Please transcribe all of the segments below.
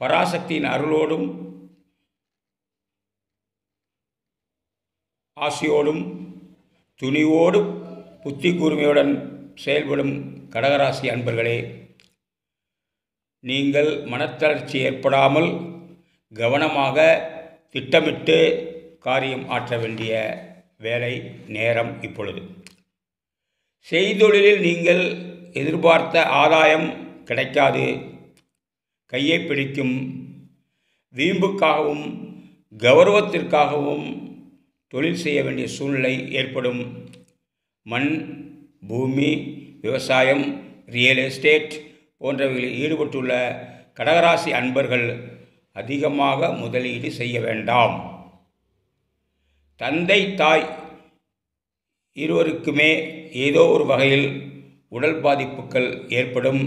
பராசக்தியின் அருளோடும் ஆசியோடும் துணிவோடு புத்தி கூர்மையுடன் செயல்படும் கடகராசி அன்பர்களே நீங்கள் மனத்தளர்ச்சி ஏற்படாமல் கவனமாக திட்டமிட்டு காரியம் ஆற்ற வேண்டிய வேலை நேரம் இப்பொழுது செய்தொழிலில் நீங்கள் எதிர்பார்த்த ஆதாயம் கிடைக்காது கையை பிடிக்கும் வீம்புக்காகவும் கௌரவத்திற்காகவும் தொழில் செய்ய வேண்டிய சூழ்நிலை ஏற்படும் மண் பூமி விவசாயம் ரியல் எஸ்டேட் போன்றவைகளில் ஈடுபட்டுள்ள கடகராசி அன்பர்கள் அதிகமாக முதலீடு செய்ய வேண்டாம் தந்தை தாய் இருவருக்குமே ஏதோ ஒரு வகையில் உடல் பாதிப்புகள் ஏற்படும்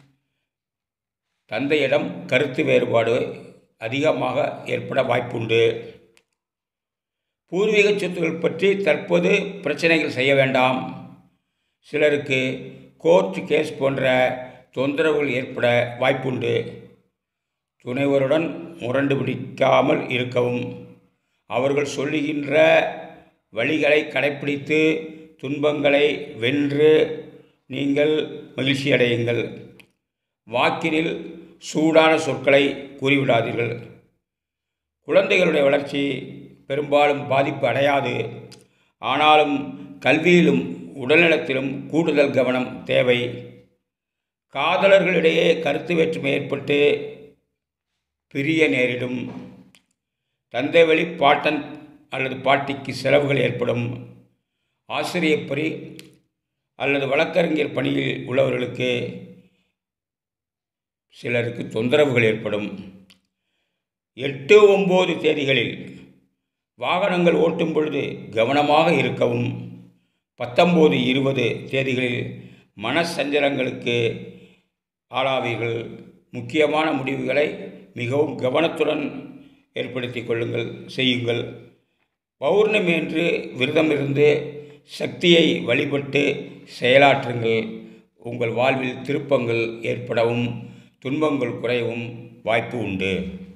தந்தையிடம் கருத்து வேறுபாடு அதிகமாக ஏற்பட வாய்ப்புண்டு பூர்வீக சொத்துக்கள் பற்றி தற்போது பிரச்சனைகள் செய்ய வேண்டாம் சிலருக்கு கோர்ட் கேஸ் போன்ற தொந்தரவுகள் ஏற்பட வாய்ப்புண்டு துணைவருடன் முரண்டு பிடிக்காமல் இருக்கவும் அவர்கள் சொல்லுகின்ற வழிகளை கடைப்பிடித்து துன்பங்களை வென்று நீங்கள் மகிழ்ச்சி அடையுங்கள் வாக்கினில் சூடான சொற்களை கூறிவிடாதீர்கள் குழந்தைகளுடைய வளர்ச்சி பெரும்பாலும் பாதிப்பு அடையாது ஆனாலும் கல்வியிலும் உடல்நலத்திலும் கூடுதல் கவனம் தேவை காதலர்களிடையே கருத்து வேற்றுமை ஏற்பட்டு பிரிய நேரிடும் தந்தை வழி பாட்டன் அல்லது பாட்டிக்கு செலவுகள் ஏற்படும் ஆசிரியப் பணி அல்லது வழக்கறிஞர் பணியில் உள்ளவர்களுக்கு சிலருக்கு தொந்தரவுகள் ஏற்படும் எட்டு ஒம்பது தேதிகளில் வாகனங்கள் ஓட்டும் பொழுது கவனமாக இருக்கவும் பத்தொம்போது இருபது தேதிகளில் மனசஞ்சலங்களுக்கு ஆளாவீர்கள் முக்கியமான முடிவுகளை மிகவும் கவனத்துடன் ஏற்படுத்தி கொள்ளுங்கள் செய்யுங்கள் பௌர்ணமி என்று விரதமிருந்து சக்தியை வழிபட்டு செயலாற்றுங்கள் உங்கள் வாழ்வில் திருப்பங்கள் ஏற்படவும் துன்பங்கள் குறையவும் வாய்ப்பு உண்டு